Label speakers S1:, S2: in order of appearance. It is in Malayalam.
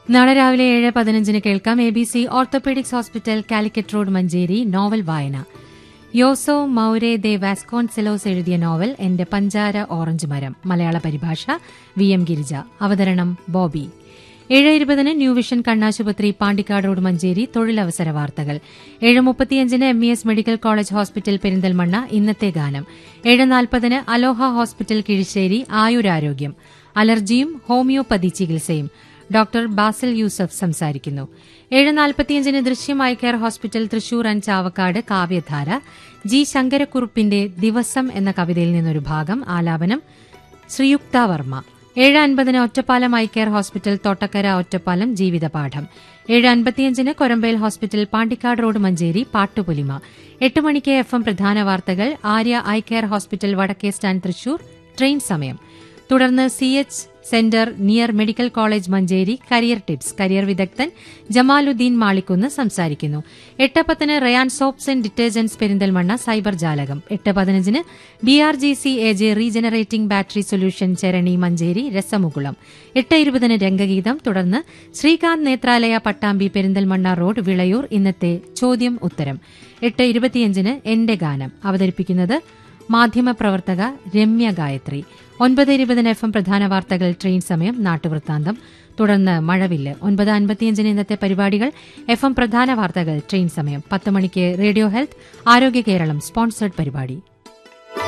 S1: നാളെ രാവിലെ ഏഴ് പതിനഞ്ചിന് കേൾക്കാം A B C orthopaedics hospital Calicut road Manjeri novel വായന യോസോ മൌരെ ദെ വാസ്കോൺസെലോസ് എഴുതിയ നോവൽ എന്റെ പഞ്ചാര ഓറഞ്ച് മരം മലയാള പരിഭാഷ വി എം ഗിരിജ അവതരണം ബോബി ഏഴ് ഇരുപതിന് ന്യൂ വിഷൻ കണ്ണാശുപത്രി പാണ്ടിക്കാട് റോഡ് മഞ്ചേരി തൊഴിലവസര വാർത്തകൾ ഏഴ് മുപ്പത്തിയഞ്ചിന് M E S medical college hospital Perinthalmanna ഇന്നത്തെ ഗാനം ഏഴ് നാൽപ്പതിന് അലോഹ ഹോസ്പിറ്റൽ കിഴിശ്ശേരി ആയുരാരോഗ്യം അലർജിയും ഹോമിയോപ്പതി ചികിത്സയും ഡോക്ടർ ബാസിൽ യൂസഫ് സംസാരിക്കുന്നു ഏഴ് നാൽപ്പത്തിയഞ്ചിന് ദൃശ്യമായി care hospital Thrissur and Chavakkad കാവ്യധാര ജി ശങ്കരക്കുറുപ്പിന്റെ ദിവസം എന്ന കവിതയിൽ നിന്നൊരു ഭാഗം ആലാപനം ശ്രീയുക്ത വർമ്മ ഏഴ് അൻപതിന് Ottapalam eye care hospital Thottakkara Ottapalam ജീവിതപാഠം ഏഴ് അൻപത്തിയഞ്ചിന് കൊരമ്പേൽ ഹോസ്പിറ്റൽ പാണ്ടിക്കാട് റോഡ് മഞ്ചേരി പാട്ടുപുലിമ എട്ട് മണിക്ക് എഫ് എം പ്രധാന വാർത്തകൾ ആര്യ ഐ കെയർ ഹോസ്പിറ്റൽ വടക്കേ സ്റ്റാൻഡ് തൃശൂർ ട്രെയിൻ സമയം തുടർന്ന് C H centre near medical college Manjeri career tips career വിദഗ്ധൻ ജമാലുദ്ദീൻ മാളിക്കുന്ന് സംസാരിക്കുന്നു എട്ട് പത്തിന് Rayan soaps and detergents Perinthalmanna cyber ജാലകം എട്ട് പതിനഞ്ചിന് B R G C A J regenerating battery solution ചരണി Manjeri രസമുകുളം എട്ട് ഇരുപതിന് രംഗഗീതം തുടർന്ന് ശ്രീകാന്ത് നേത്രാലയ പട്ടാമ്പി പെരിന്തൽമണ്ണ റോഡ് വിളയൂർ ഇന്നത്തെ ചോദ്യം ഉത്തരം എട്ട് ഇരുപത്തിയഞ്ചിന് എന്റെ ഗാനം അവതരിപ്പിക്കുന്നത് മാധ്യമപ്രവർത്തക രമ്യ ഗായത്രി ഒൻപത് ഇരുപതിന് എഫ് എം പ്രധാന വാർത്തകൾ ട്രെയിൻ സമയം നാട്ടുവൃത്താന്തം തുടർന്ന് മഴവില്ല് ഒൻപത് അൻപത്തിയഞ്ചിന് ഇന്നത്തെ പരിപാടികൾ എഫ് എം പ്രധാന വാർത്തകൾ ട്രെയിൻ സമയം പത്ത് മണിക്ക് റേഡിയോ ഹെൽത്ത് ആരോഗ്യ കേരളം സ്പോൺസേഡ് പരിപാടി